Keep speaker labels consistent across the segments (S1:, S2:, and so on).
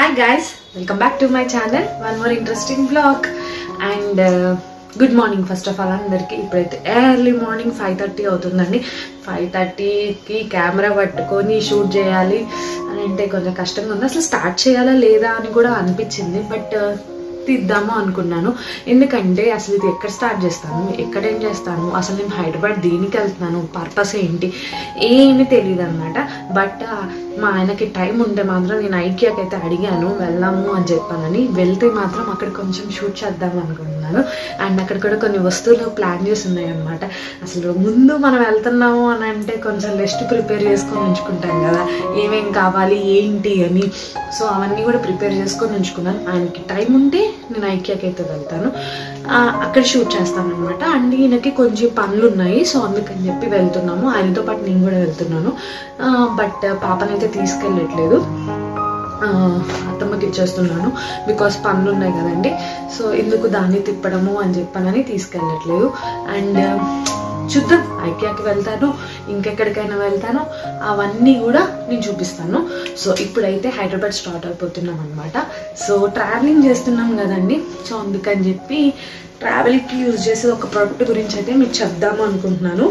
S1: hi guys welcome back to my channel one more interesting blog and good morning first of all అందరికీ ఇప్పుడైతే early morning five thirty అవుతుందండి five థర్టీకి camera పట్టుకొని shoot చేయాలి అని అంటే కొంచెం కష్టంగా ఉంది అసలు స్టార్ట్ చేయాలా లేదా అని కూడా అనిపించింది బట్ తీద్దాము అనుకున్నాను ఎందుకంటే అసలు ఇది ఎక్కడ స్టార్ట్ చేస్తాను ఎక్కడ ఏం చేస్తాను అసలు నేను హైదరాబాద్ దేనికి వెళ్తున్నాను పర్పస్ ఏంటి ఏమీ తెలియదు అనమాట బట్ మా ఆయనకి టైం ఉంటే మాత్రం నేను ఐకియాకి అయితే అడిగాను వెళ్దాము అని చెప్పానని వెళ్తే మాత్రం అక్కడ కొంచెం షూట్ చేద్దాం అనుకుంటున్నాను అండ్ అక్కడ కూడా కొన్ని వస్తువులు ప్లాన్ చేసి ఉన్నాయి అనమాట అసలు ముందు మనం వెళ్తున్నాము అని అంటే కొంచెం లిస్ట్ ప్రిపేర్ చేసుకొని ఉంచుకుంటాం కదా ఏమేం కావాలి ఏంటి అని సో అవన్నీ కూడా ప్రిపేర్ చేసుకొని ఉంచుకున్నాను ఆయనకి టైం ఉంటే నేను ఐకియాకి అయితే వెళ్తాను ఆ, అక్కడ షూట్ చేస్తాను అనమాట అండ్ ఈయనకి కొంచెం పనులు ఉన్నాయి సో అందుకని చెప్పి వెళ్తున్నాము ఆయనతో పాటు నేను కూడా వెళ్తున్నాను బట్ పాపనైతే తీసుకెళ్ళట్లేదు ఆ, అత్తమ్మకి ఇచ్చేస్తున్నాను బికాస్ పనులు ఉన్నాయి కదండి సో ఎందుకు దాన్ని తిప్పడము అని చెప్పానని తీసుకెళ్ళట్లేదు అండ్ చూద్దాం ఐకియాకి వెళ్తాను ఇంకెక్కడికైనా వెళ్తాను అవన్నీ కూడా నేను చూపిస్తాను సో ఇప్పుడైతే హైదరాబాద్ స్టార్ట్ అయిపోతున్నాం అనమాట సో ట్రావెలింగ్ చేస్తున్నాం కదండి సో అందుకని చెప్పి ట్రావెల్కి యూజ్ చేసే ఒక ప్రోడక్ట్ గురించి అయితే మీకు చెప్దాము అనుకుంటున్నాను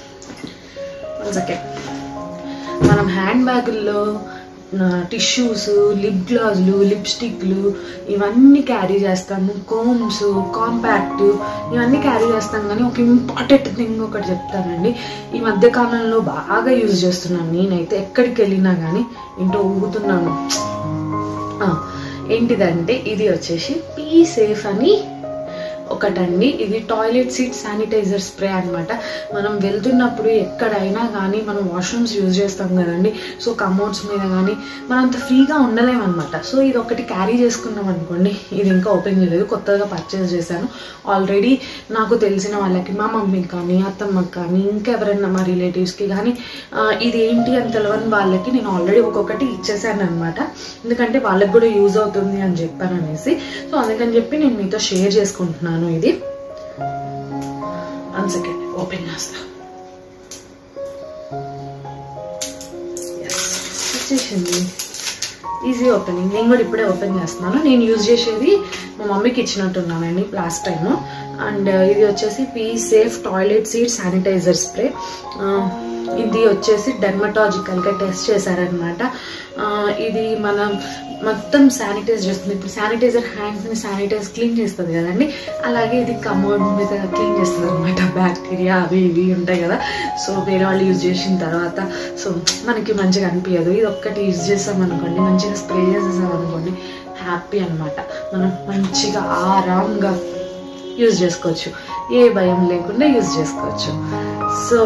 S1: వన్ సెకండ్ మనం హ్యాండ్ బ్యాగుల్లో టిష్యూస్ లిప్ గ్లాసులు లిప్స్టిక్లు ఇవన్నీ క్యారీ చేస్తాము కోమ్స్ కాంపాక్ట్ ఇవన్నీ క్యారీ చేస్తాం కానీ ఒక ఇంపార్టెంట్ థింగ్ ఒకటి చెప్తానండి ఈ మధ్య కాలంలో బాగా యూజ్ చేస్తున్నాను నేనైతే ఎక్కడికి వెళ్ళినా కానీ ఏంటో ఊగుతున్నాను ఆ, ఏంటిదంటే ఇది వచ్చేసి పీ సేఫ్ అని ఒకటండి ఇది టాయిలెట్ సీట్ శానిటైజర్ స్ప్రే అన్నమాట మనం వెళ్తున్నప్పుడు ఎక్కడైనా కానీ మనం వాష్రూమ్స్ యూజ్ చేస్తాం కదండి సో కమోడ్స్ మీద కానీ మనం అంత ఫ్రీగా ఉండలేమన్నమాట సో ఇది ఒకటి క్యారీ చేసుకున్నాం అనుకోండి ఇది ఇంకా ఓపెన్ చేయలేదు కొత్తగా పర్చేస్ చేశాను ఆల్రెడీ నాకు తెలిసిన వాళ్ళకి మా మమ్మీకి కానీ అత్తమ్మకి కానీ ఇంకెవరైనా మా రిలేటివ్స్కి కానీ ఆ, ఇది ఏంటి అని తెలియని వాళ్ళకి నేను ఆల్రెడీ ఒక్కొక్కటి ఇచ్చేసాను అనమాట ఎందుకంటే వాళ్ళకి కూడా యూజ్ అవుతుంది అని చెప్పాను అనేసి సో అందుకని చెప్పి నేను మీతో షేర్ చేసుకుంటున్నాను ఇది వన్ సెకండ్ ఓపెన్ చేస్తా Yes, వచ్చేసింది ఈజీ ఓపెనింగ్ నేను కూడా ఇప్పుడే ఓపెన్ చేస్తున్నాను నేను యూజ్ చేసేది మా మమ్మీకి ఇచ్చినట్టున్నానండి లాస్ట్ టైం అండ్ ఇది వచ్చేసి pee safe toilet seat sanitizer spray ఇది వచ్చేసి డెర్మటాజికల్గా టెస్ట్ చేశారనమాట ఇది మనం మొత్తం శానిటైజ్ చేస్తుంది ఇప్పుడు శానిటైజర్ హ్యాండ్స్ని శానిటైజ్ క్లీన్ చేస్తుంది కదండి అలాగే ఇది కమోడ్ మీద క్లీన్ చేస్తుంది అనమాట బ్యాక్టీరియా అవి ఇవి ఉంటాయి కదా సో వేరే వాళ్ళు యూజ్ చేసిన తర్వాత సో మనకి మంచిగా అనిపించదు ఇది ఒక్కటి యూజ్ చేసాం అనుకోండి మంచిగా స్ప్రే చేసేసాం అనుకోండి హ్యాపీ అన్నమాట మనం మంచిగా ఆరాంగా యూజ్ చేసుకోవచ్చు ఏ భయం లేకుండా యూజ్ చేసుకోవచ్చు సో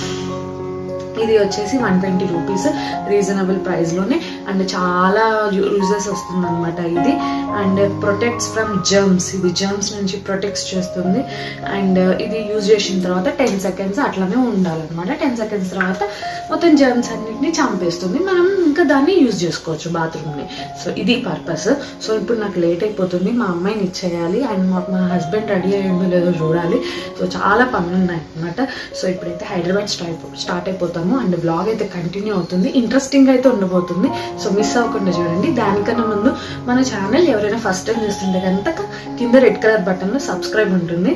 S1: ఇది వచ్చేసి వన్ ట్వంటీ రూపీస్ రీజనబుల్ ప్రైస్లోనే అండ్ చాలా యూజెస్ వస్తుంది అనమాట ఇది అండ్ ప్రొటెక్ట్స్ ఫ్రమ్ జర్మ్స్ ఇది జర్మ్స్ నుంచి ప్రొటెక్ట్స్ చేస్తుంది అండ్ ఇది యూజ్ చేసిన తర్వాత టెన్ సెకండ్స్ అట్లానే ఉండాలన్నమాట టెన్ సెకండ్స్ తర్వాత మొత్తం జర్మ్స్ అన్నిటిని చంపేస్తుంది మనం ఇంకా దాన్ని యూజ్ చేసుకోవచ్చు బాత్రూమ్ని సో ఇది పర్పస్ సో ఇప్పుడు నాకు లేట్ అయిపోతుంది మా అమ్మాయిని ఇచ్చేయాలి అండ్ మా మా హస్బెండ్ రెడీ అయ్యిందో లేదో చూడాలి సో చాలా పనులు ఉన్నాయి అనమాట సో ఇప్పుడైతే హైదరాబాద్ స్టార్ట్ స్టార్ట్ అయిపోతాము అండ్ బ్లాగ్ అయితే కంటిన్యూ అవుతుంది ఇంట్రెస్టింగ్ అయితే ఉండబోతుంది సో మిస్ అవ్వకుండా చూడండి దానికన్నా ముందు మన ఛానల్ ఎవరైనా ఫస్ట్ టైం చూస్తుంటే కనుక కింద రెడ్ కలర్ బటన్లో సబ్స్క్రైబ్ ఉంటుంది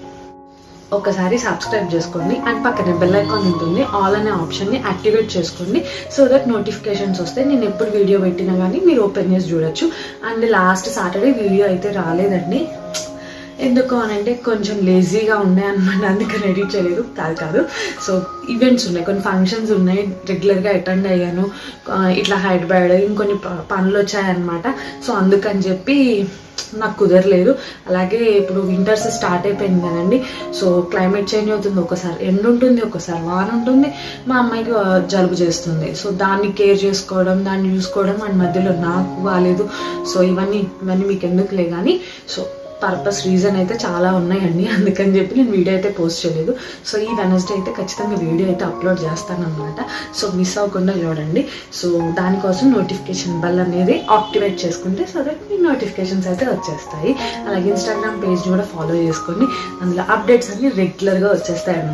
S1: ఒకసారి సబ్స్క్రైబ్ చేసుకోండి అండ్ పక్కనే బెల్ ఐకాన్ ఉంటుంది ఆల్ అనే ఆప్షన్ని యాక్టివేట్ చేసుకోండి సో దట్ నోటిఫికేషన్స్ వస్తే నేను ఎప్పుడు వీడియో పెట్టినా కానీ మీరు ఓపెన్ చేసి చూడొచ్చు అండ్ లాస్ట్ సాటర్డే వీడియో అయితే రాలేదండి ఎందుకు అని అంటే కొంచెం లేజీగా ఉండే అనమాట అందుకని ఎడిట్ చేయలేదు కాదు కాదు సో ఈవెంట్స్ ఉన్నాయి కొన్ని ఫంక్షన్స్ ఉన్నాయి రెగ్యులర్గా అటెండ్ అయ్యాను ఆ, ఇట్లా హైదరాబాద్ ఇంకొన్ని ప- పనులు వచ్చాయన్నమాట సో అందుకని చెప్పి నాకు కుదరలేదు అలాగే ఇప్పుడు వింటర్స్ స్టార్ట్ అయిపోయింది కదండి సో క్లైమేట్ చేంజ్ అవుతుంది ఒకసారి ఎండ ఉంటుంది ఒకసారి వాన ఉంటుంది మా అమ్మాయికి ఆ, జలుబు చేస్తుంది సో దాన్ని కేర్ చేసుకోవడం దాన్ని చూసుకోవడం అండ్ మధ్యలో నాకు బాగాలేదు సో ఇవన్నీ ఇవన్నీ మీకు ఎందుకులే కానీ సో పర్పస్ రీజన్ అయితే చాలా ఉన్నాయండి అందుకని చెప్పి నేను వీడియో అయితే పోస్ట్ చేయలేదు సో ఈ వెనస్డే అయితే ఖచ్చితంగా వీడియో అయితే అప్లోడ్ చేస్తాను అనమాట సో మిస్ అవ్వకుండా చూడండి సో దానికోసం నోటిఫికేషన్ బెల్ అనేది యాక్టివేట్ చేసుకుంటే సో దట్ మీ నోటిఫికేషన్స్ అయితే వచ్చేస్తాయి అలాగే ఇన్స్టాగ్రామ్ పేజ్ కూడా ఫాలో చేసుకోండి అందులో అప్డేట్స్ అన్ని రెగ్యులర్గా వచ్చేస్తాయి అనమాట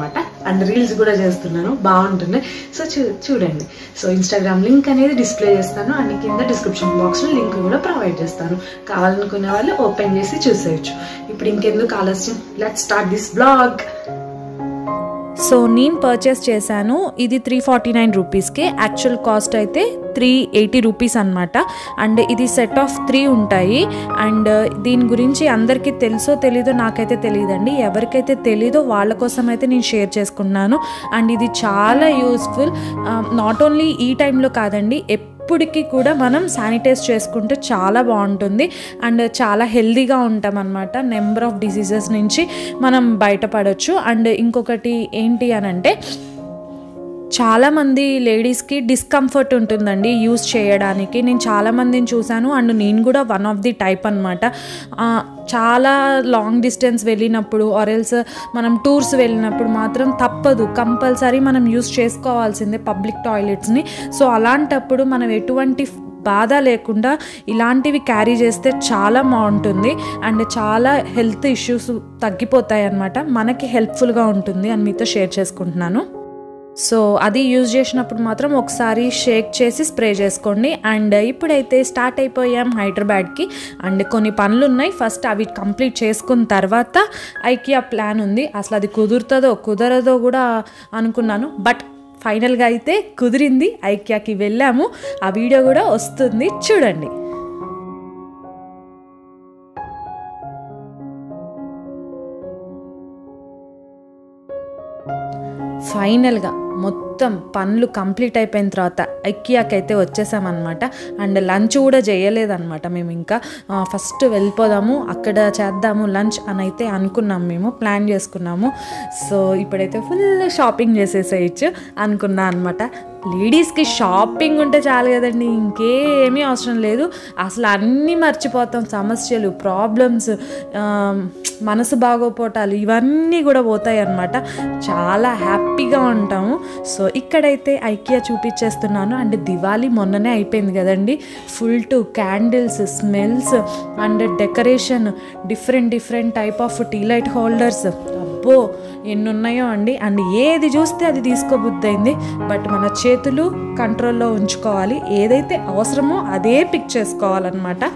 S1: అండ్ రీల్స్ కూడా చేస్తున్నాను బాగుంటుంది సో చూ చూడండి సో ఇన్స్టాగ్రామ్ లింక్ అనేది డిస్ప్లే చేస్తాను అండ్ కింద డిస్క్రిప్షన్ బాక్స్లో లింక్ కూడా ప్రొవైడ్ చేస్తాను కావాలనుకునే వాళ్ళు ఓపెన్ చేసి చూసేయచ్చు ఇప్పుడు ఇంకెందుకు ఆలస్యం let start this blog
S2: so నేను పర్చేస్ చేశాను ఇది త్రీ ఫార్టీ నైన్ రూపీస్కి యాక్చువల్ కాస్ట్ అయితే త్రీ ఎయిటీ రూపీస్ అనమాట అండ్ ఇది సెట్ ఆఫ్ త్రీ ఉంటాయి అండ్ దీని గురించి అందరికీ తెలుసో తెలీదో నాకైతే తెలియదండి ఎవరికైతే తెలీదో వాళ్ళ కోసం అయితే నేను షేర్ చేసుకున్నాను అండ్ ఇది చాలా యూస్ఫుల్ నాట్ ఓన్లీ ఈ టైంలో కాదండి ఎప్పటికీ కూడా మనం శానిటైజ్ చేసుకుంటే చాలా బాగుంటుంది అండ్ చాలా హెల్దీగా ఉంటాం అనమాట నెంబర్ ఆఫ్ డిసీజెస్ నుంచి మనం బయటపడవచ్చు అండ్ ఇంకొకటి ఏంటి అని అంటే చాలామంది లేడీస్కి డిస్కంఫర్ట్ ఉంటుందండి యూస్ చేయడానికి నేను చాలామందిని చూశాను అండ్ నేను కూడా వన్ ఆఫ్ ది టైప్ అనమాట చాలా లాంగ్ డిస్టెన్స్ వెళ్ళినప్పుడు ఆరెల్స్ మనం టూర్స్ వెళ్ళినప్పుడు మాత్రం తప్పదు కంపల్సరీ మనం యూస్ చేసుకోవాల్సిందే పబ్లిక్ టాయిలెట్స్ని సో అలాంటప్పుడు మనం ఎటువంటి బాధ లేకుండా ఇలాంటివి క్యారీ చేస్తే చాలా బాగుంటుంది అండ్ చాలా హెల్త్ ఇష్యూస్ తగ్గిపోతాయి అన్నమాట మనకి హెల్ప్ఫుల్గా ఉంటుంది అని మీతో షేర్ చేసుకుంటున్నాను సో అది యూజ్ చేసినప్పుడు మాత్రం ఒకసారి షేక్ చేసి స్ప్రే చేసుకోండి అండ్ ఇప్పుడైతే స్టార్ట్ అయిపోయాం హైదరాబాద్కి అండ్ కొన్ని పనులు ఉన్నాయి ఫస్ట్ అవి కంప్లీట్ చేసుకున్న తర్వాత ఐకియా ప్లాన్ ఉంది అసలు అది కుదురుతుందో కుదరదో కూడా అనుకున్నాను బట్ ఫైనల్గా అయితే కుదిరింది ఐకియాకి వెళ్ళాము ఆ వీడియో కూడా వస్తుంది చూడండి ఫైనల్గా మొత్తం పనులు కంప్లీట్ అయిపోయిన తర్వాత ఐకియాకి అయితే వచ్చేసామన్నమాట అండ్ లంచ్ కూడా చేయలేదన్నమాట మేము ఇంకా ఫస్ట్ వెళ్ళిపోదాము అక్కడ చేద్దాము లంచ్ అని అయితే అనుకున్నాం మేము ప్లాన్ చేసుకున్నాము సో ఇప్పుడైతే ఫుల్ షాపింగ్ చేసేసేయచ్చు అనుకున్నా అనమాట లేడీస్కి షాపింగ్ ఉంటే చాలు కదండి ఇంకేమీ అవసరం లేదు అసలు అన్నీ మర్చిపోతాం సమస్యలు ప్రాబ్లమ్స్ మనసు బాగోపోటాలు ఇవన్నీ కూడా పోతాయి అన్నమాట చాలా హ్యాపీగా ఉంటాము సో ఇక్కడైతే ఐకియా చూపించేస్తున్నాను అండ్ దివాళీ మొన్ననే అయిపోయింది కదండి full to candles smells and decoration different different type of tea light holders అబ్బో ఎన్ని ఉన్నాయో అండి అండ్ ఏది చూస్తే అది తీసుకోబుద్దయింది బట్ మన చేతులు కంట్రోల్లో ఉంచుకోవాలి ఏదైతే అవసరమో అదే పిక్ చేసుకోవాలన్నమాట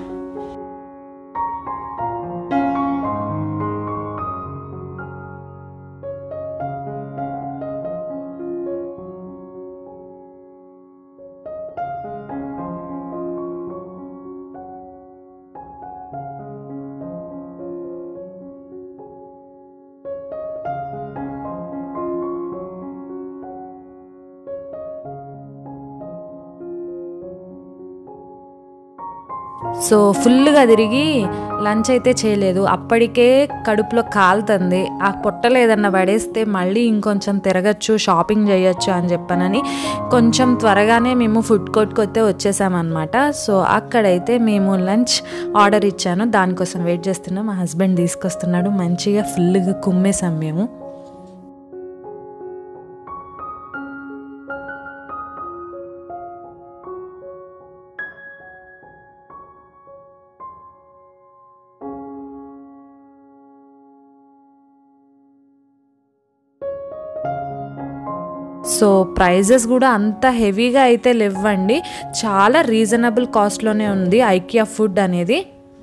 S2: సో ఫుల్గా తిరిగి లంచ్ అయితే చేయలేదు అప్పటికే కడుపులో కాలుతుంది ఆ పొట్టలు ఏదన్నా పడేస్తే మళ్ళీ ఇంకొంచెం తిరగచ్చు షాపింగ్ చేయొచ్చు అని చెప్పనని కొంచెం త్వరగానే మేము ఫుడ్ కోర్ట్కి అయితే వచ్చేసామన్నమాట సో అక్కడైతే మేము లంచ్ ఆర్డర్ ఇచ్చాను దానికోసం వెయిట్ చేస్తున్నాం మా హస్బెండ్ తీసుకొస్తున్నాడు మంచిగా ఫుల్గా కుమ్మేసాం మేము సో ప్రైజెస్ కూడా అంత హెవీగా అయితే లేవండి చాలా రీజనబుల్ కాస్ట్లోనే ఉంది ఐకియా ఫుడ్ అనేది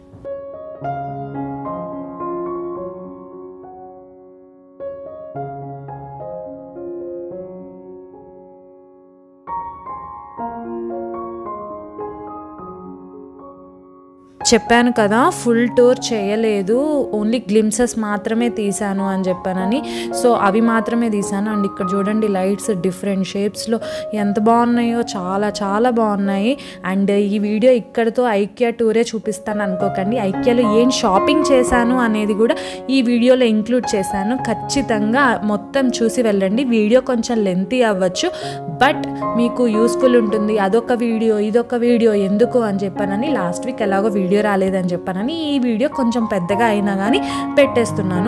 S2: చెప్పాను కదా ఫుల్ టూర్ చేయలేదు ఓన్లీ గ్లిమ్సెస్ మాత్రమే తీసాను అని చెప్పానని సో అవి మాత్రమే తీసాను అండ్ ఇక్కడ చూడండి లైట్స్ డిఫరెంట్ షేప్స్లో ఎంత బాగున్నాయో చాలా చాలా బాగున్నాయి అండ్ ఈ వీడియో ఇక్కడతో ఐక్యా టూరే చూపిస్తాను అనుకోకండి ఐక్యాలో ఏం షాపింగ్ చేశాను అనేది కూడా ఈ వీడియోలో ఇంక్లూడ్ చేశాను ఖచ్చితంగా మొత్తం చూసి వెళ్ళండి వీడియో కొంచెం లెంతీ అవ్వచ్చు బట్ మీకు యూస్ఫుల్ ఉంటుంది అదొక వీడియో ఇదొక వీడియో ఎందుకు అని చెప్పానని లాస్ట్ వీక్ ఎలాగో వీడియో రాలేదని చెప్పానని ఈ వీడియో కొంచెం పెద్దగా అయినా కానీ పెట్టేస్తున్నాను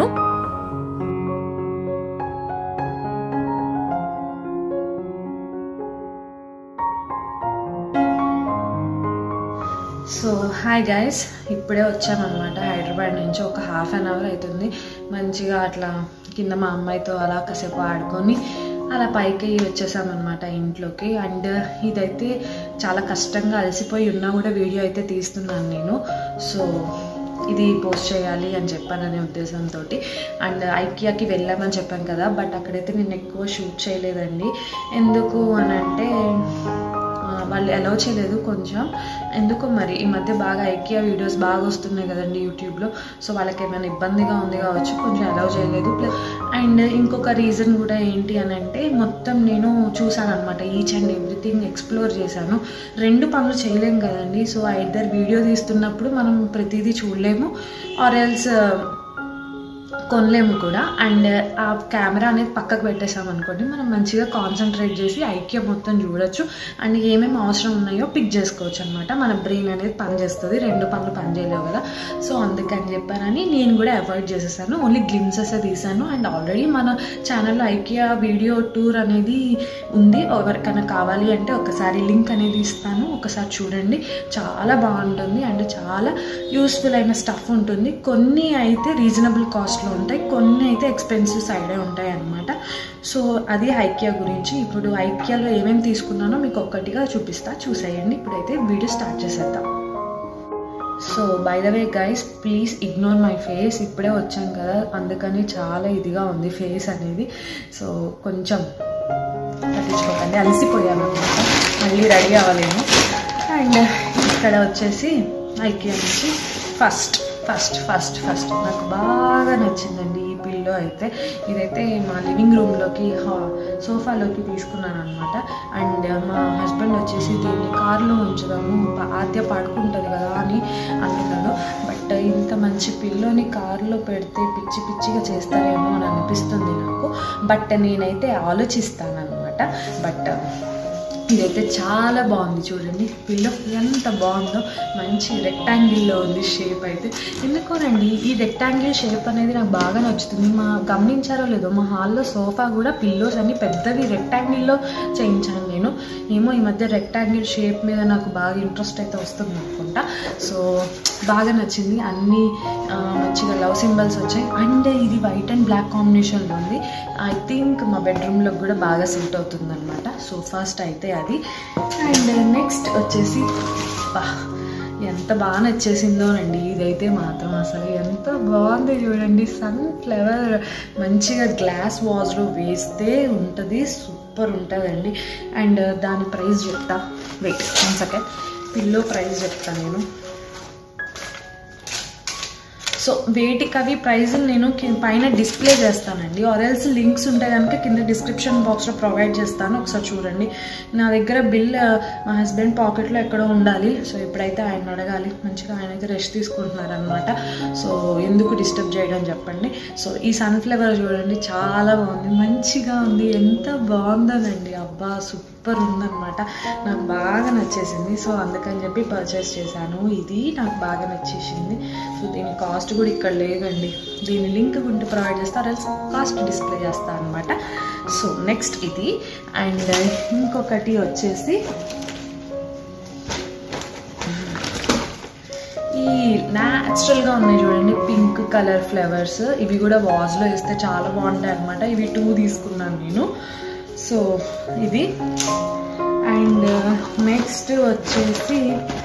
S1: సో హాయ్ గైస్ ఇప్పుడే వచ్చామన్నమాట హైదరాబాద్ నుంచి ఒక హాఫ్ అన్ అవర్ అవుతుంది మంచిగా అట్లా కింద మా అమ్మాయితో అలా కాసేపు ఆడుకొని అలా పైకి వచ్చేసామన్నమాట ఇంట్లోకి అండ్ ఇదైతే చాలా కష్టంగా అలసిపోయి ఉన్నా కూడా వీడియో అయితే తీస్తున్నాను నేను సో ఇది పోస్ట్ చేయాలి అని చెప్పాననే ఉద్దేశంతో అండ్ ఐకియాకి వెళ్ళామని చెప్పాను కదా బట్ అక్కడైతే నేను ఎక్కువ షూట్ చేయలేదండి ఎందుకు అని అంటే ఆ, వాళ్ళు అలౌ చేయలేదు కొంచెం ఎందుకో మరి ఈ మధ్య బాగా ఐకియా వీడియోస్ బాగా వస్తున్నాయి కదండి యూట్యూబ్లో సో వాళ్ళకి ఏమైనా ఇబ్బందిగా ఉంది కావచ్చు కొంచెం అలౌ చేయలేదు ప్లస్ అండ్ ఇంకొక రీజన్ కూడా ఏంటి అని అంటే మొత్తం నేను చూసాను అనమాట ఈచ్ అండ్ ఎవ్రీథింగ్ ఎక్స్ప్లోర్ చేశాను రెండు పనులు చేయలేము కదండి సో ఐదర్ వీడియో తీస్తున్నప్పుడు మనం ప్రతిదీ చూడలేము ఆర్ ఎల్స్ కొనలేము కూడా అండ్ ఆ కెమెరా అనేది పక్కకు పెట్టేసాం అనుకోండి మనం మంచిగా కాన్సన్ట్రేట్ చేసి ఐక్యం మొత్తం చూడొచ్చు అండ్ ఏమేమి అవసరం ఉన్నాయో పిక్ చేసుకోవచ్చు అనమాట మన బ్రెయిన్ అనేది పనిచేస్తుంది రెండు పనులు పనిచేయలేవు కదా సో అందుకని చెప్పానని నేను కూడా అవాయిడ్ చేసేసాను ఓన్లీ గ్లిమ్సెస్ తీసాను అండ్ ఆల్రెడీ మన ఛానల్లో ఐకియా వీడియో టూర్ అనేది ఉంది ఎవరికైనా కావాలి అంటే ఒకసారి లింక్ అనేది ఇస్తాను ఒకసారి చూడండి చాలా బాగుంటుంది అండ్ చాలా యూస్ఫుల్ అయిన స్టఫ్ ఉంటుంది కొన్ని అయితే రీజనబుల్ కాస్ట్లో ఉంటాయి కొన్ని అయితే ఎక్స్పెన్సివ్ సైడే ఉంటాయి అన్నమాట సో అది ఐకియా గురించి ఇప్పుడు ఐకియాలో ఏమేమి తీసుకున్నానో మీకు ఒక్కటిగా చూపిస్తా చూసేయండి ఇప్పుడైతే వీడియో స్టార్ట్ చేసేద్దాం so by the way guys please ignore my face ఇప్పుడే వచ్చాను కదా అందుకని చాలా ఇదిగా ఉంది ఫేస్ అనేది సో కొంచెం పట్టించుకోకండి అలసిపోయాను అనమాట మళ్ళీ రెడీ అవ్వలేము అండ్ ఇక్కడ వచ్చేసి ఐకియా నుంచి ఫస్ట్ ఫస్ట్ ఫస్ట్ ఫస్ట్ నాకు బాగా నచ్చిందండి ఈ పిల్లో అయితే ఇదైతే మా లివింగ్ రూమ్లోకి సోఫాలోకి తీసుకున్నాను అనమాట అండ్ మా హస్బెండ్ వచ్చేసి దీన్ని కారులో ఉంచుదాము పా- ఆద్య పడుకుంటుంది కదా అని అనుకున్నాను బట్ ఇంత మంచి పిల్లోని కారులో పెడితే పిచ్చి పిచ్చిగా చేస్తారేమో అని అనిపిస్తుంది నాకు బట్ నేనైతే ఆలోచిస్తాను అనమాట బట్ ఇదైతే చాలా బాగుంది చూడండి పిల్లో ఎంత బాగుందో మంచి రెక్టాంగిల్లో ఉంది షేప్ అయితే ఎందుకోనండి ఈ రెక్టాంగిల్ షేప్ అనేది నాకు బాగా నచ్చుతుంది మా గమనించారో లేదో మా హాల్లో సోఫా కూడా పిల్లోస్ అన్ని పెద్దవి రెక్టాంగిల్లో చేయించాను నేను ఏమో ఈ మధ్య రెక్టాంగిల్ షేప్ మీద నాకు బాగా ఇంట్రెస్ట్ అయితే వస్తుంది అనుకుంటా సో బాగా నచ్చింది అన్ని ఆ, మంచిగా లవ్ సింబల్స్ వచ్చాయి అండ్ ఇది వైట్ అండ్ బ్లాక్ కాంబినేషన్లో ఉంది ఐ థింక్ మా బెడ్రూమ్లో కూడా బాగా సూట్ అవుతుంది అనమాట సో ఫస్ట్ అయితే అది అండ్ నెక్స్ట్ వచ్చేసి బా ఎంత బాగా నచ్చేసిందోనండి ఇదైతే మాత్రం అసలు ఎంత బాగుంది చూడండి సన్ ఫ్లవర్ మంచిగా గ్లాస్ వాజ్లో వేస్తే ఉంటుంది సూపర్ ఉంటుందండి అండ్ దాని ప్రైస్ చెప్తా wait one second pillow price చెప్తా నేను సో వేటికి అవి ప్రైజులు నేను కి- పైన డిస్ప్లే చేస్తానండి ఆర్ఎల్స్ లింక్స్ ఉంటే కనుక కింద డిస్క్రిప్షన్ బాక్స్లో ప్రొవైడ్ చేస్తాను ఒకసారి చూడండి నా దగ్గర బిల్ ఆ, మా హస్బెండ్ పాకెట్లో ఎక్కడో ఉండాలి సో ఇప్పుడైతే ఆయన అడగాలి మంచిగా ఆయన అయితే రెస్ట్ తీసుకుంటున్నారు అనమాట సో ఎందుకు డిస్టర్బ్ చేయడం చెప్పండి సో ఈ సన్ఫ్లవర్ చూడండి చాలా బాగుంది మంచిగా ఉంది ఎంత బాగుందోనండి అబ్బా సూపర్ ఉందన్నమాట నాకు బాగా నచ్చేసింది సో అందుకని చెప్పి పర్చేస్ చేశాను ఇది నాకు బాగా నచ్చేసింది సో దీని కాస్ట్ కూడా ఇక్కడ లేదండి దీని లింక్ ఉంటే ప్రొవైడ్ చేస్తారు కాస్ట్ డిస్ప్లే చేస్తాను అనమాట సో నెక్స్ట్ ఇది అండ్ ఇంకొకటి వచ్చేసి ఈ న్యాచురల్గా ఉన్నాయి చూడండి పింక్ కలర్ ఫ్లవర్స్ ఇవి కూడా వాజ్లో వేస్తే చాలా బాగుంటాయి అనమాట ఇవి టూ తీసుకున్నాను నేను సో ఇది అండ్ నెక్స్ట్ వచ్చేసి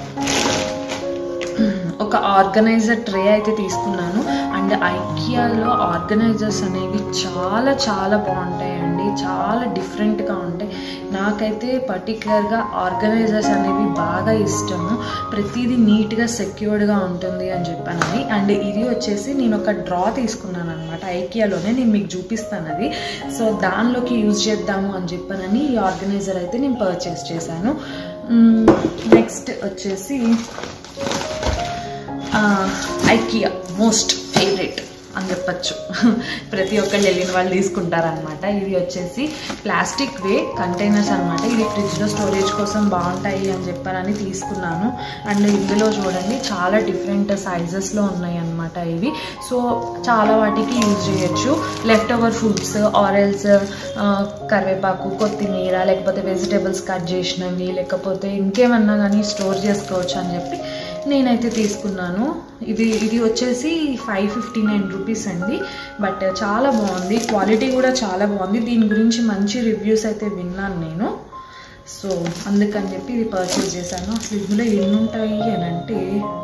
S1: ఒక ఆర్గనైజర్ ట్రే అయితే తీసుకున్నాను అండ్ ఐకియాలో ఆర్గనైజర్స్ అనేవి చాలా చాలా బాగుంటాయండి చాలా డిఫరెంట్గా ఉంటాయి నాకైతే పర్టికులర్గా ఆర్గనైజర్స్ అనేవి బాగా ఇష్టము ప్రతిదీ నీట్గా సెక్యూర్డ్గా ఉంటుంది అని చెప్పానని అండ్ ఇది వచ్చేసి నేను ఒక డ్రా తీసుకున్నాను అనమాట ఐకియాలోనే నేను మీకు చూపిస్తాను అది సో దానిలోకి యూజ్ చేద్దాము అని చెప్పానని ఈ ఆర్గనైజర్ అయితే నేను పర్చేస్ చేశాను నెక్స్ట్ వచ్చేసి ఐకియా మోస్ట్ ఫేవరెట్ అని చెప్పచ్చు ప్రతి ఒక్కళ్ళు వెళ్ళిన వాళ్ళు తీసుకుంటారనమాట ఇది వచ్చేసి ప్లాస్టిక్ వే కంటైనర్స్ అనమాట ఇది ఫ్రిడ్జ్లో స్టోరేజ్ కోసం బాగుంటాయి అని చెప్పానని తీసుకున్నాను అండ్ ఇందులో చూడండి చాలా డిఫరెంట్ సైజెస్లో ఉన్నాయి అనమాట ఇవి సో చాలా వాటికి యూజ్ చేయొచ్చు లెఫ్ట్ ఓవర్ ఫుడ్స్ ఆరెల్స్ కరివేపాకు కొత్తిమీర లేకపోతే వెజిటేబుల్స్ కట్ చేసినవి లేకపోతే ఇంకేమన్నా కానీ స్టోర్ చేసుకోవచ్చు అని చెప్పి నేనైతే తీసుకున్నాను ఇది ఇది వచ్చేసి ఫైవ్ ఫిఫ్టీ నైన్ రూపీస్ అండి బట్ చాలా బాగుంది క్వాలిటీ కూడా చాలా బాగుంది దీని గురించి మంచి రివ్యూస్ అయితే విన్నాను నేను సో అందుకని చెప్పి ఇది పర్చేస్ చేశాను అసలు ఇందులో ఎన్ని ఉంటాయి అని అంటే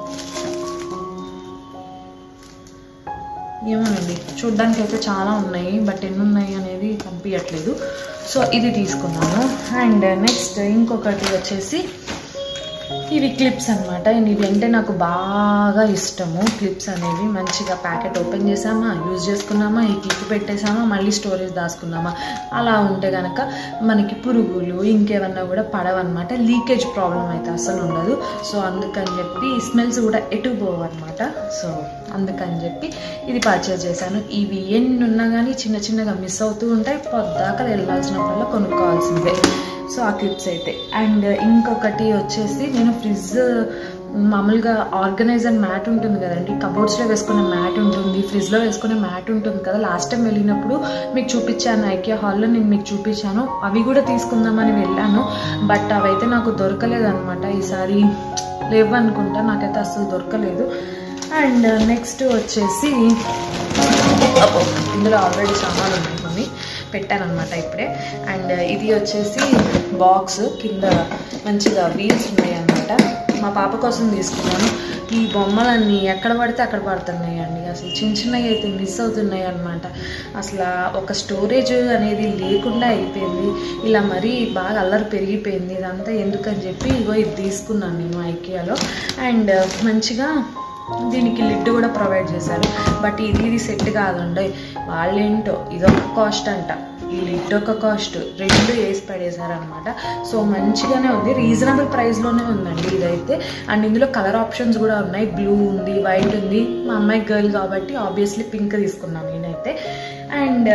S1: ఏమోనండి చూడ్డానికి అయితే చాలా ఉన్నాయి బట్ ఎన్ని ఉన్నాయి అనేది కనిపించట్లేదు సో ఇది తీసుకున్నాను అండ్ నెక్స్ట్ ఇంకొకటి వచ్చేసి ఇవి క్లిప్స్ అనమాట ఇవి అంటే నాకు బాగా ఇష్టము క్లిప్స్ అనేవి మంచిగా ప్యాకెట్ ఓపెన్ చేసామా యూజ్ చేసుకున్నామా ఈ క్లిప్ పెట్టేసామా మళ్ళీ స్టోరేజ్ దాచుకున్నామా అలా ఉంటే కనుక మనకి పురుగులు ఇంకేమన్నా కూడా పడవన్నమాట లీకేజ్ ప్రాబ్లం అయితే అసలు ఉండదు సో అందుకని చెప్పి స్మెల్స్ కూడా ఎటు పోవు అనమాట సో అందుకని చెప్పి ఇది పర్చేజ్ చేశాను ఇవి ఎన్ని ఉన్నా కానీ చిన్న చిన్నగా మిస్ అవుతూ ఉంటాయి పొద్దాక వెళ్ళాల్సినప్పుడల్లా కొనుక్కోవాల్సిందే సో ఆ క్లిప్స్ అయితే అండ్ ఇంకొకటి వచ్చేసి నేను ఫ్రిడ్జ్ మామూలుగా ఆర్గనైజర్ మ్యాట్ ఉంటుంది కదండి కబోర్డ్స్లో వేసుకునే మ్యాట్ ఉంటుంది ఫ్రిడ్జ్లో వేసుకునే మ్యాట్ ఉంటుంది కదా లాస్ట్ టైం వెళ్ళినప్పుడు మీకు చూపించాను ఐకియా హాల్లో నేను మీకు చూపించాను అవి కూడా తీసుకుందామని వెళ్ళాను బట్ అవైతే నాకు దొరకలేదు అనమాట ఈసారి లేవు అనుకుంటా నాకైతే అసలు దొరకలేదు అండ్ నెక్స్ట్ వచ్చేసి అబ్బో, ఇందులో ఆల్రెడీ సామాన్లు ఉన్నాయి కొన్ని పెట్టాను అనమాట ఇప్పుడే అండ్ ఇది వచ్చేసి బాక్స్ కింద మంచిగా వీల్స్ ఉన్నాయి అనమాట మా పాప కోసం తీసుకున్నాను ఈ బొమ్మలన్నీ ఎక్కడ పడితే అక్కడ పడుతున్నాయి అండి అసలు చిన్న చిన్నవి అయితే మిస్ అవుతున్నాయి అనమాట అసలు ఒక స్టోరేజ్ అనేది లేకుండా అయిపోయింది ఇలా మరీ బాగా అల్లరి పెరిగిపోయింది ఇదంతా ఎందుకని చెప్పి ఇగో ఇది తీసుకున్నాను నేను ఐకియాలో అండ్ మంచిగా దీనికి లిడ్ కూడా ప్రొవైడ్ చేశారు బట్ ఇది ఇది సెట్ కాదండి వాళ్ళేంటో ఇదొక కాస్ట్ అంట ఈ లిడ్ ఒక కాస్ట్ రెండు వేసి పడేశారనమాట సో మంచిగానే ఉంది రీజనబుల్ ప్రైస్లోనే ఉందండి ఇదైతే అండ్ ఇందులో కలర్ ఆప్షన్స్ కూడా ఉన్నాయి బ్లూ ఉంది వైట్ ఉంది మా అమ్మాయి గర్ల్ కాబట్టి ఆబ్వియస్లీ పింక్ తీసుకున్నాను నేనైతే అండ్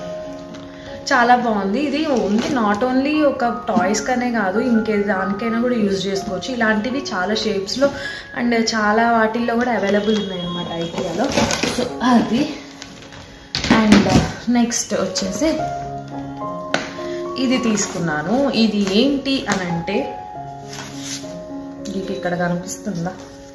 S1: చాలా బాగుంది ఇది ఓన్లీ నాట్ ఓన్లీ ఒక టాయ్స్కనే కాదు ఇంకే దానికైనా కూడా యూజ్ చేసుకోవచ్చు ఇలాంటివి చాలా షేప్స్లో అండ్ చాలా వాటిల్లో కూడా అవైలబుల్ ఉన్నాయి అన్నమాట ఐకియాలో సో అది అండ్ నెక్స్ట్ వచ్చేసి ఇది తీసుకున్నాను ఇది ఏంటి అని అంటే మీకు ఇక్కడ కనిపిస్తుందా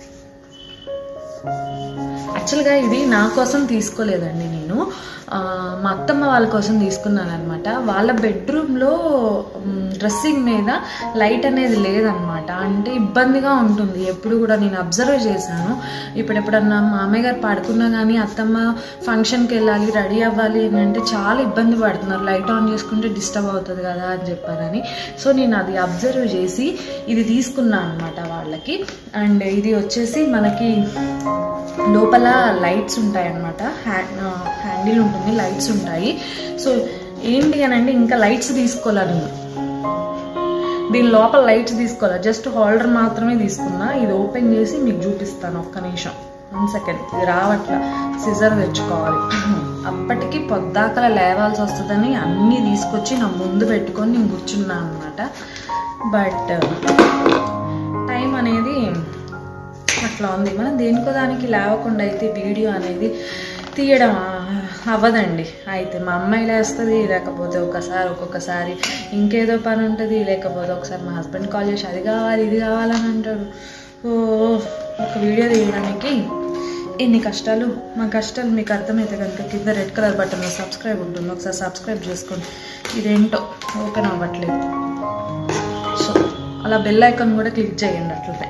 S1: యాక్చువల్గా ఇది నా కోసం తీసుకోలేదండి నేను ఆ, మా అత్తమ్మ వాళ్ళ కోసం తీసుకున్నాను అనమాట వాళ్ళ బెడ్రూమ్లో డ్రెస్సింగ్ మీద లైట్ అనేది లేదనమాట అంటే ఇబ్బందిగా ఉంటుంది ఎప్పుడు కూడా నేను అబ్జర్వ్ చేశాను ఇప్పుడు ఎప్పుడన్నా మామయ్య గారు పడుకున్నా కానీ అత్తమ్మ ఫంక్షన్కి వెళ్ళాలి రెడీ అవ్వాలి అని అంటే చాలా ఇబ్బంది పడుతున్నారు లైట్ ఆన్ చేసుకుంటే డిస్టర్బ్ అవుతుంది కదా అని చెప్పారని సో నేను అది అబ్జర్వ్ చేసి ఇది తీసుకున్నాను అనమాట వాళ్ళకి అండ్ ఇది వచ్చేసి మనకి లోపల లైట్స్ ఉంటాయి అనమాట హ్యాండిల్ ఉంటుంది లైట్స్ ఉంటాయి సో ఏంటి అని అంటే ఇంకా లైట్స్ తీసుకోవాలి నేను దీని లోపల లైట్స్ తీసుకోవాలి జస్ట్ హోల్డర్ మాత్రమే తీసుకున్నా ఇది ఓపెన్ చేసి మీకు చూపిస్తాను ఒక్క నిమిషం వన్ సెకండ్ ఇది రావట్ల సిజర్ తెచ్చుకోవాలి అప్పటికి పొద్దాకల లేవాల్సి వస్తుందని అన్నీ తీసుకొచ్చి నా ముందు పెట్టుకొని నేను కూర్చున్నా అనమాట బట్ టైం అనేది అట్లా ఉంది మనం దేనికో దానికి లేవకుండా అయితే వీడియో అనేది తీయడం ఆ, అవ్వదండి అయితే మా అమ్మాయి లేస్తుంది లేకపోతే ఒకసారి ఒక్కొక్కసారి ఇంకేదో పని ఉంటుంది లేకపోతే ఒకసారి మా హస్బెండ్ కాల్ చేసి అది కావాలి ఇది కావాలని అంటాడు ఓ ఒక వీడియో తీయడానికి ఎన్ని కష్టాలు మా కష్టాలు మీకు అర్థమైతే కనుక కింద రెడ్ కలర్ బటన్లో సబ్స్క్రైబ్ ఉంటుంది ఒకసారి సబ్స్క్రైబ్ చేసుకోండి ఇదేంటో ఓపెన్ అవ్వట్లేదు సో అలా బెల్ ఐకాన్ కూడా క్లిక్ చేయండి అట్లనే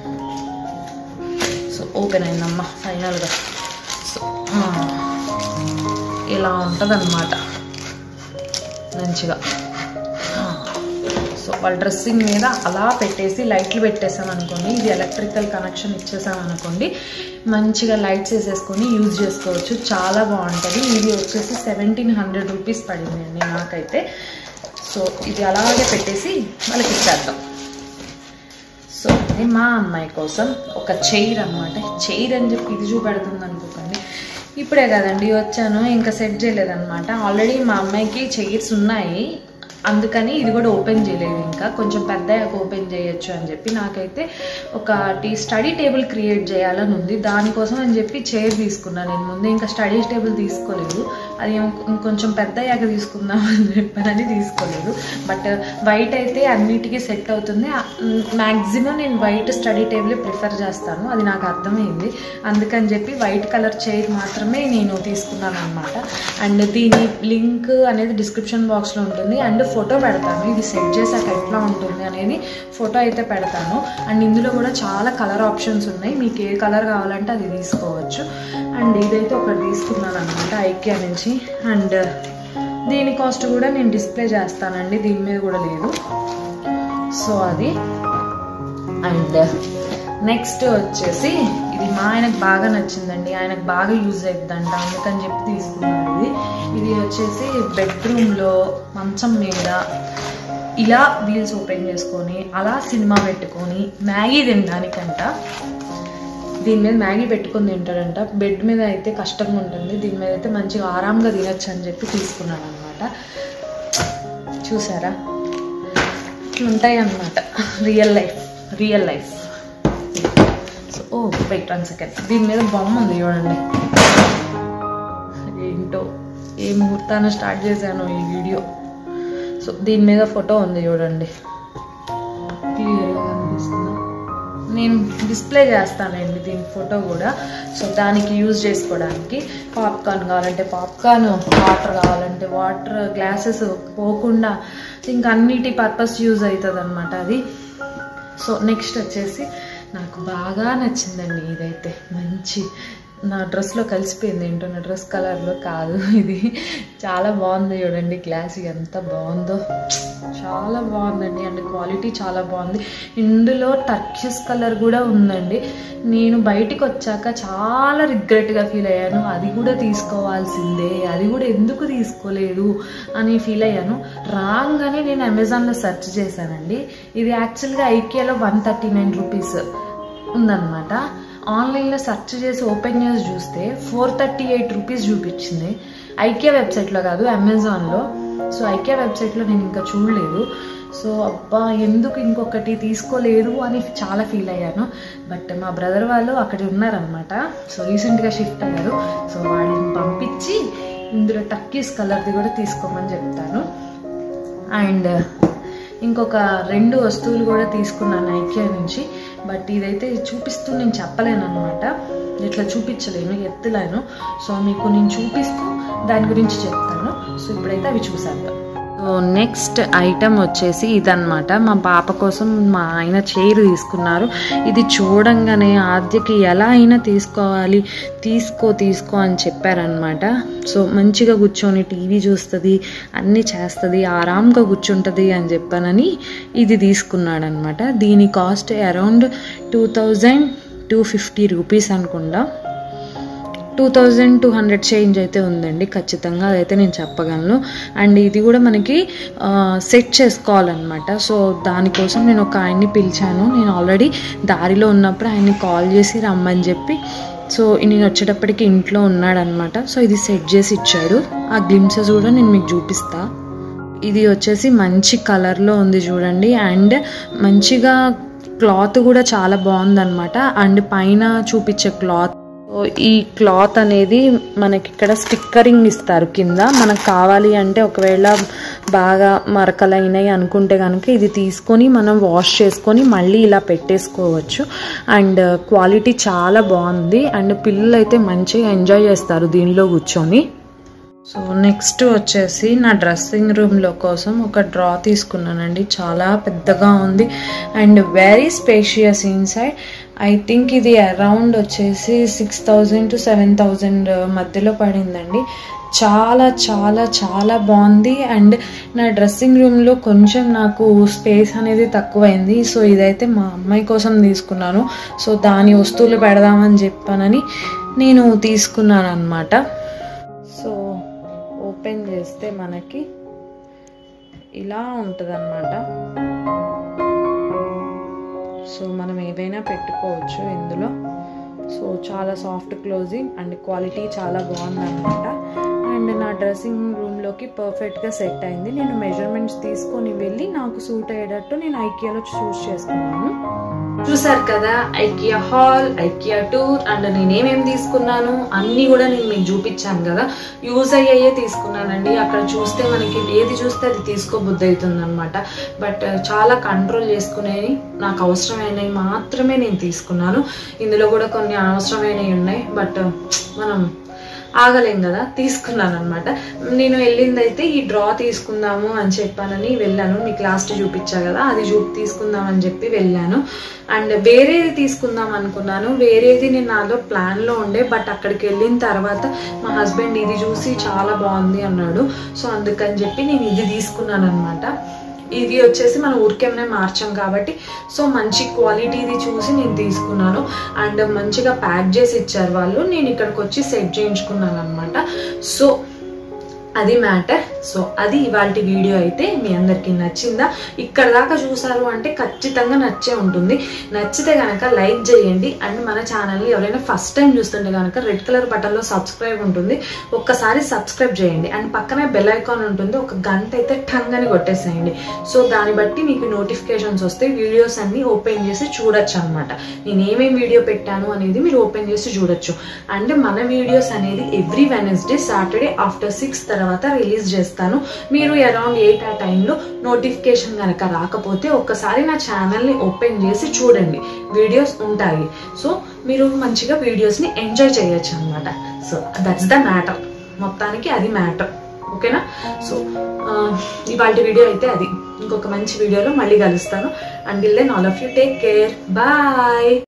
S1: సో ఓపెన్ అయిందమ్మా ఫైనల్గా సో ఆ, ఇలా ఉంటుంది మంచిగా ఆ, సో వాళ్ళ డ్రెస్సింగ్ మీద అలా పెట్టేసి లైట్లు పెట్టేసాం అనుకోండి ఇది ఎలక్ట్రికల్ కనెక్షన్ ఇచ్చేసాం అనుకోండి మంచిగా లైట్స్ వేసేసుకొని యూజ్ చేసుకోవచ్చు చాలా బాగుంటుంది ఇది వచ్చేసి సెవెంటీన్ హండ్రెడ్ రూపీస్ పడింది అండి నాకైతే సో ఇది అలాగే పెట్టేసి వాళ్ళకి ఇచ్చేద్దాం సో ఇది మా అమ్మాయి కోసం ఒక చైర్ అన్నమాట చైర్ అని చెప్పి ఇది చూపెడుతుంది అనుకోకండి ఇప్పుడే కదండి వచ్చాను ఇంకా సెట్ చేయలేదన్నమాట ఆల్రెడీ మా అమ్మాయికి చైర్స్ ఉన్నాయి అందుకని ఇది కూడా ఓపెన్ చేయలేదు ఇంకా కొంచెం పెద్దయ్యాక ఓపెన్ చేయొచ్చు అని చెప్పి నాకైతే ఒకటి స్టడీ టేబుల్ క్రియేట్ చేయాలని ఉంది దానికోసం అని చెప్పి చైర్ తీసుకున్నాను నేను ముందే ఇంకా స్టడీ టేబుల్ తీసుకోలేదు అది ఇంకొ- ఇంకొంచెం పెద్ద అయ్యాక తీసుకుందాం అని చెప్పానని తీసుకోలేదు బట్ వైట్ అయితే అన్నిటికీ సెట్ అవుతుంది మ్యాక్సిమం నేను వైట్ స్టడీ టేబుల్ ప్రిఫర్ చేస్తాను అది నాకు అర్థమైంది అందుకని చెప్పి వైట్ కలర్ చైర్ మాత్రమే నేను తీసుకున్నాను అనమాట అండ్ దీని లింక్ అనేది డిస్క్రిప్షన్ బాక్స్లో ఉంటుంది అండ్ ఫోటో పెడతాను ఇది సెట్ చేశాక ఎట్లా ఉంటుంది అనేది ఫోటో అయితే పెడతాను అండ్ ఇందులో కూడా చాలా కలర్ ఆప్షన్స్ ఉన్నాయి మీకు ఏ కలర్ కావాలంటే అది తీసుకోవచ్చు అండ్ ఇదైతే ఒకటి తీసుకున్నాను అనమాట ఐకియా నుంచి అండ్ దీని కాస్ట్ కూడా నేను డిస్ప్లే చేస్తానండి దీని మీద కూడా లేదు సో అది అండ్ నెక్స్ట్ వచ్చేసి ఇది మా ఆయనకు బాగా నచ్చిందండి ఆయనకు బాగా యూజ్ అవుతుందంట అందుకని చెప్పి తీసుకున్నాను ఇది ఇది వచ్చేసి బెడ్రూమ్లో మంచం మీద ఇలా వీల్స్ ఓపెన్ చేసుకొని అలా సినిమా పెట్టుకొని మ్యాగీ తినడానికంట దీని మీద మ్యాగీ పెట్టుకొని తింటాడంట బెడ్ మీద అయితే కష్టంగా ఉంటుంది దీని మీద అయితే మంచిగా ఆరాంగా తినొచ్చు అని చెప్పి తీసుకున్నాను అనమాట చూసారా ఉంటాయి అన్నమాట real life real life so oh wait one second దీని మీద బొమ్మ ఉంది చూడండి ఏంటో ఏ ముహూర్తాన స్టార్ట్ చేశాను ఈ వీడియో సో దీని మీద ఫోటో ఉంది చూడండి క్లియర్గా కనిపిస్తుందా నేను డిస్ప్లే చేస్తానండి దీని ఫోటో కూడా సో దానికి యూజ్ చేసుకోవడానికి పాప్కార్న్ కావాలంటే పాప్కార్న్ వాటర్ కావాలంటే వాటర్ గ్లాసెస్ పోకుండా ఇంకా అన్నిటి పర్పస్ యూజ్ అవుతుంది అనమాట అది సో నెక్స్ట్ వచ్చేసి నాకు బాగా నచ్చిందండి ఇదైతే మంచి నా డ్రెస్లో కలిసిపోయింది ఏంటో నా డ్రెస్ కలర్లో కాదు ఇది చాలా బాగుంది చూడండి గ్లాస్ ఎంత బాగుందో చాలా బాగుందండి అండ్ క్వాలిటీ చాలా బాగుంది ఇందులో టర్కిష్ కలర్ కూడా ఉందండి నేను బయటికి వచ్చాక చాలా రిగ్రెట్గా ఫీల్ అయ్యాను అది కూడా తీసుకోవాల్సిందే అది కూడా ఎందుకు తీసుకోలేదు అని ఫీల్ అయ్యాను రాగానే నేను అమెజాన్లో సెర్చ్ చేశానండి ఇది యాక్చువల్గా ఐకియాలో వన్ థర్టీ నైన్ రూపీస్ ఉందన్నమాట ఆన్లైన్లో సెర్చ్ చేసి ఓపెన్ చేసి చూస్తే ఫోర్ థర్టీ ఎయిట్ రూపీస్ చూపించింది ఐకియా వెబ్సైట్లో కాదు అమెజాన్లో సో ఐకియా వెబ్సైట్లో నేను ఇంకా చూడలేదు సో అబ్బా ఎందుకు ఇంకొకటి తీసుకోలేదు అని చాలా ఫీల్ అయ్యాను బట్ మా బ్రదర్ వాళ్ళు అక్కడ ఉన్నారనమాట సో రీసెంట్గా షిఫ్ట్ అయ్యారు సో వాళ్ళని పంపించి ఇందులో టక్కీస్ కలర్ది కూడా తీసుకోమని చెప్తాను అండ్ ఇంకొక రెండు వస్తువులు కూడా తీసుకున్నాను ఐకియా నుంచి బట్ ఇదైతే చూపిస్తూ నేను చెప్పలేను అనమాట ఇట్లా చూపించలేను ఎత్తలేను సో మీకు నేను చూపిస్తూ దాని గురించి చెప్తాను సో ఇప్పుడైతే అవి చూసాను సో నెక్స్ట్ ఐటమ్ వచ్చేసి ఇదన్నమాట మా పాప కోసం మా ఆయన చైర్ తీసుకున్నారు ఇది చూడంగానే ఆద్యకి ఎలా అయినా తీసుకోవాలి తీసుకో తీసుకో అని చెప్పారనమాట సో మంచిగా కూర్చొని టీవీ చూస్తుంది అన్నీ చేస్తుంది ఆరాంగా కూర్చుంటుంది అని చెప్పానని ఇది తీసుకున్నాడనమాట దీని cost around two thousand two fifty rupees అనుకుంటా two thousand two hundred change అయితే ఉందండి ఖచ్చితంగా అదైతే నేను చెప్పగలను అండ్ ఇది కూడా మనకి సెట్ చేసుకోవాలన్నమాట సో దానికోసం నేను ఒక ఆయన్ని పిలిచాను నేను ఆల్రెడీ దారిలో ఉన్నప్పుడు ఆయన్ని కాల్ చేసి రమ్మని చెప్పి సో నేను వచ్చేటప్పటికి ఇంట్లో ఉన్నాడనమాట సో ఇది సెట్ చేసి ఇచ్చాడు ఆ గ్లిమ్సెస్ కూడా నేను మీకు చూపిస్తా ఇది వచ్చేసి మంచి కలర్లో ఉంది చూడండి అండ్ మంచిగా క్లాత్ కూడా చాలా బాగుందన్నమాట అండ్ పైన చూపించే క్లాత్ సో ఈ క్లాత్ అనేది మనకి ఇక్కడ స్టిక్కరింగ్ ఇస్తారు కింద మనకు కావాలి అంటే ఒకవేళ బాగా మరకలైనవి అనుకుంటే కనుక ఇది తీసుకొని మనం వాష్ చేసుకొని మళ్ళీ ఇలా పెట్టేసుకోవచ్చు అండ్ క్వాలిటీ చాలా బాగుంది అండ్ పిల్లలు అయితే మంచిగా ఎంజాయ్ చేస్తారు దీనిలో కూర్చొని సో నెక్స్ట్ వచ్చేసి నా డ్రెస్సింగ్ రూమ్లో కోసం ఒక డ్రా తీసుకున్నానండి చాలా పెద్దగా ఉంది and very spacious inside I think ఇది అరౌండ్ వచ్చేసి six thousand to seven thousand మధ్యలో పడిందండి చాలా చాలా చాలా బాగుంది అండ్ నా డ్రెస్సింగ్ రూమ్లో కొంచెం నాకు స్పేస్ అనేది తక్కువైంది సో ఇదైతే మా అమ్మాయి కోసం తీసుకున్నాను సో దాని వస్తువులు పెడదామని చెప్పానని నేను తీసుకున్నాను అనమాట సో ఓపెన్ చేస్తే మనకి ఇలా ఉంటుంది సో మనం ఏదైనా పెట్టుకోవచ్చు ఇందులో సో చాలా సాఫ్ట్ క్లోజింగ్ అండ్ క్వాలిటీ చాలా బాగుందన్నమాట అండ్ నా డ్రెస్సింగ్ రూమ్లో
S2: దానిలోకి పర్ఫెక్ట్గా సెట్ అయింది నేను మెజర్మెంట్స్ తీసుకొని వెళ్ళి నాకు సూట్ అయ్యేటట్టు నేను ఐకియాలో చూస్ చేసుకున్నాను
S1: చూసారు కదా IKEA hall IKEA tour and నేనేమేం తీసుకున్నాను అన్నీ కూడా నేను మీకు చూపించాను కదా యూజ్ అయ్యాయే తీసుకున్నానండి అక్కడ చూస్తే మనకి ఏది చూస్తే అది తీసుకోబుద్ధి అవుతుంది అనమాట బట్ చాలా కంట్రోల్ చేసుకునేవి నాకు అవసరమైనవి మాత్రమే నేను తీసుకున్నాను ఇందులో కూడా కొన్ని అనవసరమైనవి ఉన్నాయి బట్ మనం ఆగలేం కదా తీసుకున్నాను అనమాట నేను వెళ్ళిందైతే ఈ డ్రా తీసుకుందాము అని చెప్పానని వెళ్ళాను మీకు లాస్ట్ చూపించా కదా అది చూ తీసుకుందాం అని చెప్పి వెళ్ళాను అండ్ వేరేది తీసుకుందాం అనుకున్నాను వేరేది నేను నాలో ప్లాన్లో ఉండే బట్ అక్కడికి వెళ్ళిన తర్వాత మా హస్బెండ్ ఇది చూసి చాలా బాగుంది అన్నాడు సో అందుకని చెప్పి నేను ఇది తీసుకున్నాను అనమాట ఇది వచ్చేసి మనం ఊరికేమైనా మార్చాం కాబట్టి సో మంచి క్వాలిటీది చూసి నేను తీసుకున్నాను అండ్ మంచిగా ప్యాక్ చేసి ఇచ్చారు వాళ్ళు నేను ఇక్కడికి వచ్చి సెట్ చేయించుకున్నాను అనమాట సో అది మ్యాటర్ సో అది ఇవాళ వీడియో అయితే మీ అందరికీ నచ్చిందా ఇక్కడ దాకా చూసారు అంటే ఖచ్చితంగా నచ్చే ఉంటుంది నచ్చితే కనుక లైక్ చేయండి అండ్ మన ఛానల్ని ఎవరైనా ఫస్ట్ టైం చూస్తుంటే కనుక రెడ్ కలర్ బటన్లో సబ్స్క్రైబ్ ఉంటుంది ఒక్కసారి సబ్స్క్రైబ్ చేయండి అండ్ పక్కనే బెల్ ఐకాన్ ఉంటుంది ఒక గంట అయితే టంగ్ అని కొట్టేసేయండి సో దాన్ని బట్టి మీకు నోటిఫికేషన్స్ వస్తే వీడియోస్ అన్ని ఓపెన్ చేసి చూడొచ్చు అనమాట నేను ఏమేమి వీడియో పెట్టాను అనేది మీరు ఓపెన్ చేసి చూడొచ్చు అండ్ మన వీడియోస్ అనేది every Wednesday Saturday after six తర్వాత రిలీజ్ చేస్తాను మీరు అరౌండ్ ఎయిట్ ఆ టైంలో నోటిఫికేషన్ కనుక రాకపోతే ఒక్కసారి నా ఛానల్ని ఓపెన్ చేసి చూడండి వీడియోస్ ఉంటాయి సో మీరు మంచిగా వీడియోస్ని ఎంజాయ్ చేయొచ్చు అనమాట సో దట్స్ ద మ్యాటర్ మొత్తానికి అది మ్యాటర్ ఓకేనా సో ఇవాళ వీడియో అయితే అది ఇంకొక మంచి వీడియోలో మళ్ళీ కలుస్తాను and then all of you take care bye